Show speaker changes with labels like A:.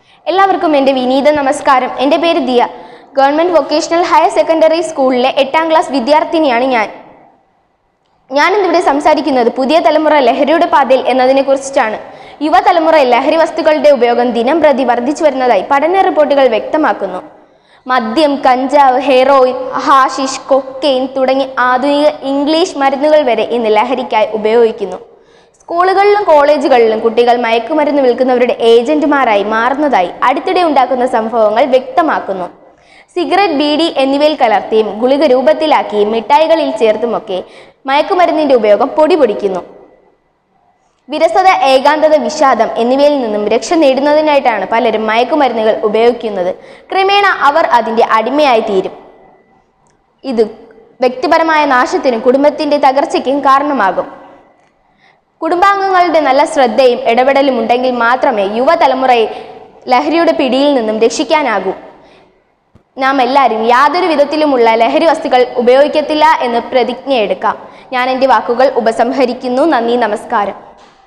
A: എല്ലാവർക്കും എൻ്റെ വിനീത നമസ്കാരം എൻ്റെ പേര് Diya government vocational higher secondary സ്കൂളിലെ എട്ടാം ക്ലാസ് വിദ്യാർത്ഥിനിയാണ് ഞാൻ ഞാനിന്നിവിടെ സംസാരിക്കുന്നത് പുതിയ തലമുറ ലഹരിയുടെ പാതയിൽ എന്നതിനെക്കുറിച്ചാണ് യുവതലമുറ ലഹരി വസ്തുക്കളുടെ ഉപയോഗം ദിനം പ്രതി വർദ്ധിച്ചു വരുന്നതായി പഠന റിപ്പോർട്ടുകൾ വ്യക്തമാക്കുന്നു മദ്യം കഞ്ചാവ് ഹെറോയിൻ ഹാഷിഷ് കൊക്കെയിൻ തുടങ്ങി ആധുനിക ഇംഗ്ലീഷ് മരുന്നുകൾ വരെ ഇന്ന് ലഹരിക്കായി ഉപയോഗിക്കുന്നു സ്കൂളുകളിലും കോളേജുകളിലും കുട്ടികൾ മയക്കുമരുന്ന് വിൽക്കുന്നവരുടെ ഏജന്റുമാരായി മാറുന്നതായി അടുത്തിടെ ഉണ്ടാക്കുന്ന സംഭവങ്ങൾ വ്യക്തമാക്കുന്നു സിഗരറ്റ് ബീഡി എന്നിവയിൽ കലർത്തിയും ഗുളിക രൂപത്തിലാക്കിയും മിഠായികളിൽ ചേർത്തുമൊക്കെ മയക്കുമരുന്നിന്റെ ഉപയോഗം പൊടി പൊടിക്കുന്നു വിരസത ഏകാന്തത വിഷാദം എന്നിവയിൽ നിന്നും രക്ഷ നേടുന്നതിനായിട്ടാണ് പലരും മയക്കുമരുന്നുകൾ ഉപയോഗിക്കുന്നത് ക്രമേണ അവർ അതിൻ്റെ അടിമയായി തീരും ഇത് വ്യക്തിപരമായ നാശത്തിനും കുടുംബത്തിന്റെ തകർച്ചയ്ക്കും കാരണമാകും കുടുംബാംഗങ്ങളുടെ നല്ല ശ്രദ്ധയും ഇടപെടലും ഉണ്ടെങ്കിൽ മാത്രമേ യുവതലമുറയെ ലഹരിയുടെ പിടിയിൽ നിന്നും രക്ഷിക്കാനാകൂ നാം എല്ലാവരും യാതൊരു വിധത്തിലുമുള്ള ലഹരി വസ്തുക്കൾ ഉപയോഗിക്കത്തില്ല എന്ന് പ്രതിജ്ഞയെടുക്കാം ഞാൻ എൻ്റെ വാക്കുകൾ ഉപസംഹരിക്കുന്നു നന്ദി നമസ്കാരം